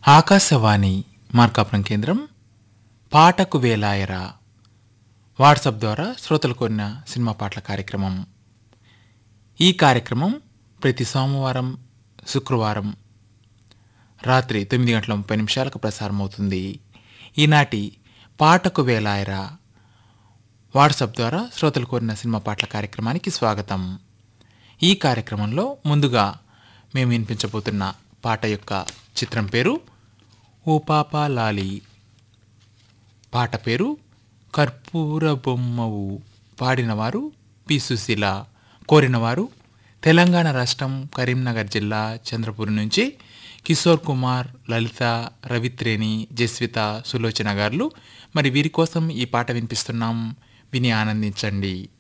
ఆకాశవాణి మార్కాపురం కేంద్రం పాటకు వేలాయరా వాట్సాప్ ద్వారా శ్రోతలు కోరిన సినిమా పాటల కార్యక్రమం ఈ కార్యక్రమం ప్రతి సోమవారం శుక్రవారం రాత్రి తొమ్మిది గంటల ముప్పై నిమిషాలకు ప్రసారం అవుతుంది ఈనాటి పాటకు వేలాయరా వాట్సాప్ ద్వారా శ్రోతలు కోరిన సినిమా పాటల కార్యక్రమానికి స్వాగతం ఈ కార్యక్రమంలో ముందుగా మేము వినిపించబోతున్న పాట యొక్క చిత్రం పేరు ఓ పాపా లాలి పాట పేరు కర్పూర బొమ్మవు పాడినవారు పి సుశీల కోరినవారు తెలంగాణ రాష్ట్రం కరీంనగర్ జిల్లా చంద్రపూర్ నుంచి కిషోర్ కుమార్ లలిత రవిత్రేణి జస్విత సులోచన గారు మరి వీరి కోసం ఈ పాట వినిపిస్తున్నాం విని ఆనందించండి